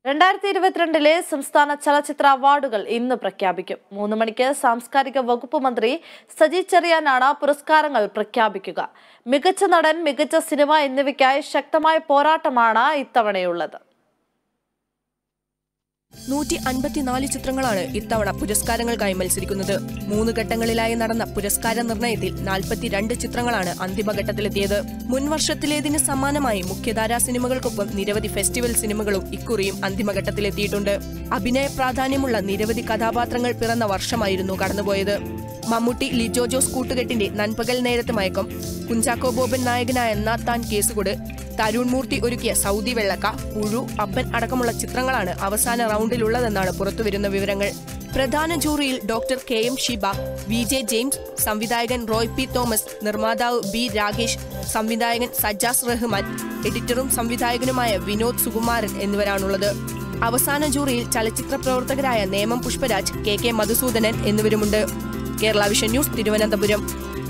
രണ്ടായിരത്തി ഇരുപത്തിരണ്ടിലെ സംസ്ഥാന ചലച്ചിത്ര അവാർഡുകൾ ഇന്ന് പ്രഖ്യാപിക്കും മൂന്ന് മണിക്ക് സാംസ്കാരിക വകുപ്പ് മന്ത്രി സജി ചെറിയാനാണ് പുരസ്കാരങ്ങൾ പ്രഖ്യാപിക്കുക മികച്ച നടൻ മികച്ച സിനിമ എന്നിവയ്ക്കായി ശക്തമായ പോരാട്ടമാണ് ഇത്തവണയുള്ളത് നൂറ്റി അൻപത്തിനാല് ചിത്രങ്ങളാണ് ഇത്തവണ പുരസ്കാരങ്ങൾക്കായി മത്സരിക്കുന്നത് മൂന്ന് ഘട്ടങ്ങളിലായി നടന്ന പുരസ്കാര നിർണയത്തിൽ നാൽപ്പത്തിരണ്ട് ചിത്രങ്ങളാണ് അന്തിമഘട്ടത്തിലെത്തിയത് മുൻവർഷത്തിലേതിന് സമാനമായി മുഖ്യധാരാ സിനിമകൾക്കൊപ്പം നിരവധി ഫെസ്റ്റിവൽ സിനിമകളും ഇക്കുറിയും അന്തിമഘട്ടത്തിലെത്തിയിട്ടുണ്ട് അഭിനയ പ്രാധാന്യമുള്ള നിരവധി കഥാപാത്രങ്ങൾ പിറന്ന വർഷമായിരുന്നു കടന്നുപോയത് മമ്മൂട്ടി ലിജോ ജോസ് കൂട്ടുകെട്ടിന്റെ നൻപകൽ നേരത്തെ മയക്കം കുഞ്ചാക്കോ ബോബൻ നായകനായ നാത്താൻ കേസുകൊട് തരുൺ മൂർത്തി ഒരുക്കിയ സൗദി വെള്ളക്ക പുഴു അപ്പൻ അടക്കമുള്ള ചിത്രങ്ങളാണ് അവസാന റൗണ്ടിലുള്ളതെന്നാണ് പുറത്തുവരുന്ന വിവരങ്ങൾ പ്രധാന ജൂറിയിൽ doctor K M Shiba V J James സംവിധായകൻ റോയ് പി തോമസ് നിർമ്മാതാവ് ബി രാകേഷ് സംവിധായകൻ സജ്ജാസ് റഹ്മാൻ എഡിറ്ററും സംവിധായകനുമായ വിനോദ് സുകുമാരൻ എന്നിവരാണുള്ളത് അവസാന ജൂറിയിൽ ചലച്ചിത്ര പ്രവർത്തകരായ നേമം പുഷ്പരാജ് കെ കെ മധുസൂദനൻ എന്നിവരുമുണ്ട് കേരള വിഷൻ ന്യൂസ് തിരുവനന്തപുരം